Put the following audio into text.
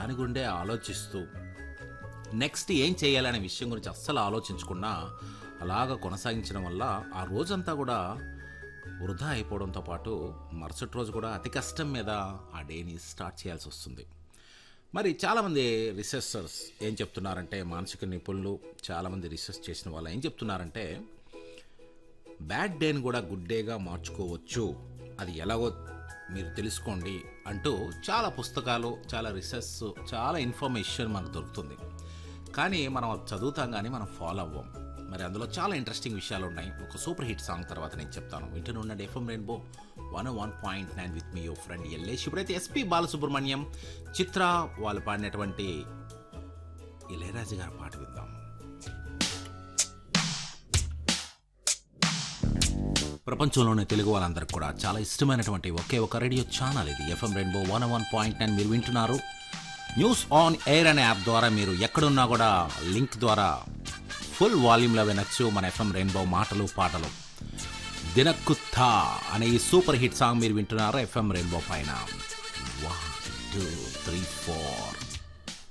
దాని గుండే ఆలోచిస్తూ నెక్స్ట్ ఏం చేయాలనే విషయం గురించి అస్సలు ఆలోచించకుండా అలాగ కొనసాగించడం వల్ల ఆ రోజంతా కూడా వృధా అయిపోవడంతో పాటు మరుసటి రోజు కూడా అతి కష్టం మీద ఆ డేని స్టార్ట్ చేయాల్సి వస్తుంది మరి చాలామంది రీసెర్చర్స్ ఏం చెప్తున్నారంటే మానసిక నిపుణులు చాలామంది రీసెర్చ్ చేసిన వాళ్ళు ఏం చెప్తున్నారంటే బ్యాడ్ డేని కూడా గుడ్ డేగా మార్చుకోవచ్చు అది ఎలాగో మీరు తెలుసుకోండి అంటూ చాలా పుస్తకాలు చాలా రీసెర్చ్ చాలా ఇన్ఫర్మేషన్ మనకు దొరుకుతుంది కానీ మనం అది చదువుతాం కానీ మనం ఫాలో అవ్వం మరి అందులో చాలా ఇంట్రెస్టింగ్ విషయాలు ఉన్నాయి ఒక సూపర్ హిట్ సాంగ్ తర్వాత నేను చెప్తాను వింటూనే ఉండండి FM rainbow one one point nine with మీ యువర్ ఫ్రెండ్ ఎల్లేష్ ఇప్పుడైతే ఎస్పి బాలసుబ్రహ్మణ్యం చిత్ర వాళ్ళు పాడినటువంటి ఇళయరాజు గారి పాట విందాం ప్రపంచంలోని తెలుగు వాళ్ళందరికీ కూడా చాలా ఇష్టమైనటువంటి ఒకే ఒక రేడియో ఛానల్ ఇది FM rainbow one one point nine మీరు వింటున్నారు న్యూస్ ఆన్ ఎయిర్ అనే యాప్ ద్వారా మీరు ఎక్కడున్నా కూడా లింక్ ద్వారా ఫుల్ వాల్యూమ్లో వినొచ్చు మన ఎఫ్ఎం రెయిన్బో మాటలు పాటలు దినకుత్తా అనే ఈ సూపర్ హిట్ సాంగ్ మీరు వింటున్నారు ఎఫ్ఎం రెయిన్బో పైన వన్ టూ త్రీ ఫోర్